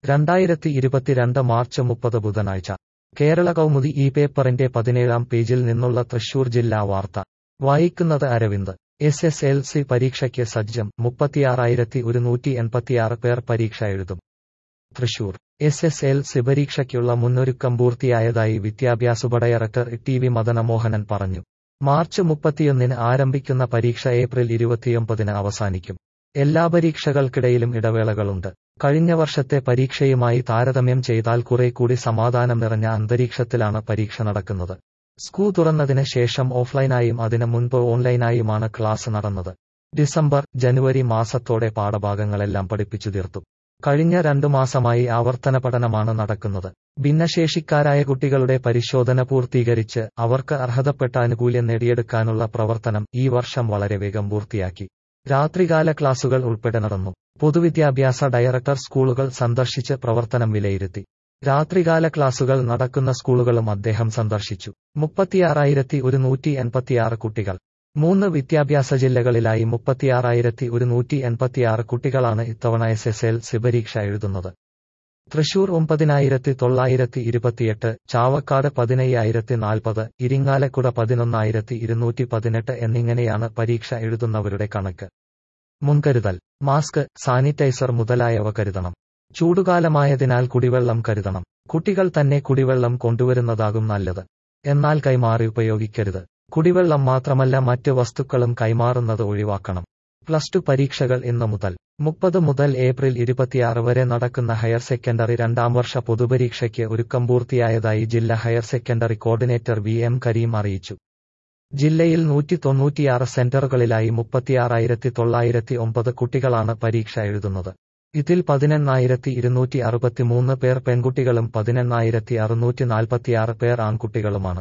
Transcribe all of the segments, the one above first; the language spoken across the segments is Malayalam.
രണ്ടായിരത്തി ഇരുപത്തിരണ്ട് മാർച്ച് മുപ്പത് ബുധനാഴ്ച കേരള കൗമുദി ഈ പേപ്പറിന്റെ പതിനേഴാം പേജിൽ നിന്നുള്ള തൃശൂർ ജില്ലാ വാർത്ത വായിക്കുന്നത് Aravind S S L C പരീക്ഷയ്ക്ക് സജ്ജം മുപ്പത്തിയാറായിരത്തി ഒരുന്നൂറ്റി എൺപത്തിയാറ് പേർ പരീക്ഷ എഴുതും Thrissur S S L C പരീക്ഷയ്ക്കുള്ള മുന്നൊരുക്കം പൂർത്തിയായതായി വിദ്യാഭ്യാസ ഡയറക്ടർ ടി വി മദനമോഹനൻ പറഞ്ഞു മാർച്ച് മുപ്പത്തിയൊന്നിന് ആരംഭിക്കുന്ന പരീക്ഷ ഏപ്രിൽ ഇരുപത്തിയൊമ്പതിന് അവസാനിക്കും എല്ലാ പരീക്ഷകൾക്കിടയിലും ഇടവേളകളുണ്ട് കഴിഞ്ഞ വർഷത്തെ പരീക്ഷയുമായി താരതമ്യം ചെയ്താൽ കുറെ കൂടി സമാധാനം നിറഞ്ഞ അന്തരീക്ഷത്തിലാണ് പരീക്ഷ നടക്കുന്നത് സ്കൂൾ തുറന്നതിന് ശേഷം ഓഫ്ലൈനായും അതിന് മുൻപ് ഓൺലൈനായുമാണ് ക്ലാസ് നടന്നത് ഡിസംബർ ജനുവരി മാസത്തോടെ പാഠഭാഗങ്ങളെല്ലാം പഠിപ്പിച്ചു തീർത്തു കഴിഞ്ഞ രണ്ടു മാസമായി ആവർത്തന പഠനമാണ് നടക്കുന്നത് ഭിന്നശേഷിക്കാരായ കുട്ടികളുടെ പരിശോധന പൂർത്തീകരിച്ച് അവർക്ക് അർഹതപ്പെട്ട ആനുകൂല്യം നേടിയെടുക്കാനുള്ള പ്രവർത്തനം ഈ വർഷം വളരെ വേഗം പൂർത്തിയാക്കി രാത്രികാല ക്ലാസുകൾ ഉൾപ്പെടെ നടന്നു പൊതുവിദ്യാഭ്യാസ ഡയറക്ടർ സ്കൂളുകൾ സന്ദർശിച്ച് പ്രവർത്തനം വിലയിരുത്തി രാത്രികാല ക്ലാസുകൾ നടക്കുന്ന സ്കൂളുകളും അദ്ദേഹം സന്ദർശിച്ചു മുപ്പത്തിയാറായിരത്തി ഒരുന്നൂറ്റി എൺപത്തിയാറ് കുട്ടികൾ മൂന്ന് വിദ്യാഭ്യാസ ജില്ലകളിലായി മുപ്പത്തിയാറായിരത്തി ഒരുന്നൂറ്റി എൺപത്തിയാറ് കുട്ടികളാണ് ഇത്തവണ എസ് എസ് എൽ സി പരീക്ഷ എഴുതുന്നത് തൃശൂർ ഒമ്പതിനായിരത്തി തൊള്ളായിരത്തി ഇരുപത്തിയെട്ട് ചാവക്കാട് പതിനയ്യായിരത്തി നാൽപ്പത് ഇരിങ്ങാലക്കുട പതിനൊന്നായിരത്തി ഇരുന്നൂറ്റി പതിനെട്ട് എന്നിങ്ങനെയാണ് പരീക്ഷ എഴുതുന്നവരുടെ കണക്ക് മുൻകരുതൽ മാസ്ക് സാനിറ്റൈസർ മുതലായവ കരുതണം ചൂടുകാലമായതിനാൽ കുടിവെള്ളം കരുതണം കുട്ടികൾ തന്നെ കുടിവെള്ളം കൊണ്ടുവരുന്നതാകും നല്ലത് എന്നാൽ കൈമാറി ഉപയോഗിക്കരുത് കുടിവെള്ളം മാത്രമല്ല മറ്റ് വസ്തുക്കളും കൈമാറുന്നത് ഒഴിവാക്കണം പ്ലസ് ടു പരീക്ഷകൾ ഇന്ന് മുതൽ മുപ്പത് മുതൽ ഏപ്രിൽ ഇരുപത്തിയാറ് വരെ നടക്കുന്ന ഹയർ സെക്കൻഡറി രണ്ടാം വർഷ പൊതുപരീക്ഷയ്ക്ക് ഒരുക്കം പൂർത്തിയായതായി ജില്ലാ higher secondary coordinator V M Karim അറിയിച്ചു ജില്ലയിൽ നൂറ്റി തൊണ്ണൂറ്റിയാറ് സെന്ററുകളിലായി മുപ്പത്തിയാറായിരത്തി തൊള്ളായിരത്തി ഒമ്പത് കുട്ടികളാണ് പരീക്ഷ എഴുതുന്നത് ഇതിൽ പതിനെണ്ണായിരത്തി ഇരുന്നൂറ്റി അറുപത്തിമൂന്ന് പേർ പെൺകുട്ടികളും പതിനെണ്ണായിരത്തി അറുന്നൂറ്റി നാൽപ്പത്തിയാറ് പേർ ആൺകുട്ടികളുമാണ്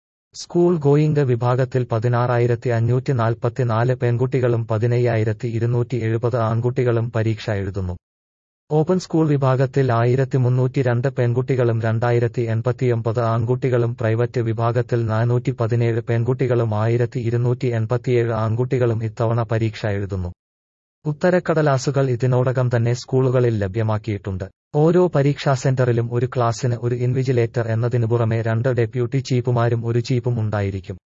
സ്കൂൾ ഗോയിംഗ് വിഭാഗത്തിൽ പതിനാറായിരത്തി അഞ്ഞൂറ്റി നാൽപ്പത്തിനാല് പെൺകുട്ടികളും പതിനയ്യായിരത്തി ഇരുന്നൂറ്റി എഴുപത് ആൺകുട്ടികളും പരീക്ഷ എഴുതുന്നു ഓപ്പൺ സ്കൂൾ വിഭാഗത്തിൽ ആയിരത്തി മുന്നൂറ്റി രണ്ട് പെൺകുട്ടികളും രണ്ടായിരത്തി എൺപത്തിയൊമ്പത് ആൺകുട്ടികളും പ്രൈവറ്റ് വിഭാഗത്തിൽ നാനൂറ്റി പതിനേഴ് പെൺകുട്ടികളും ആയിരത്തി ഇരുന്നൂറ്റി എൺപത്തിയേഴ് ആൺകുട്ടികളും ഇത്തവണ പരീക്ഷ എഴുതുന്നു ഉത്തരക്കടലാസുകൾ ഇതിനോടകം തന്നെ സ്കൂളുകളിൽ ലഭ്യമാക്കിയിട്ടുണ്ട് ഓരോ പരീക്ഷാ സെന്ററിലും ഒരു ക്ലാസ്സിന് ഒരു ഇൻവിജിലേറ്റർ എന്നതിനു പുറമെ രണ്ട് ഡെപ്യൂട്ടി ചീഫുമാരും ഒരു ചീഫും ഉണ്ടായിരിക്കും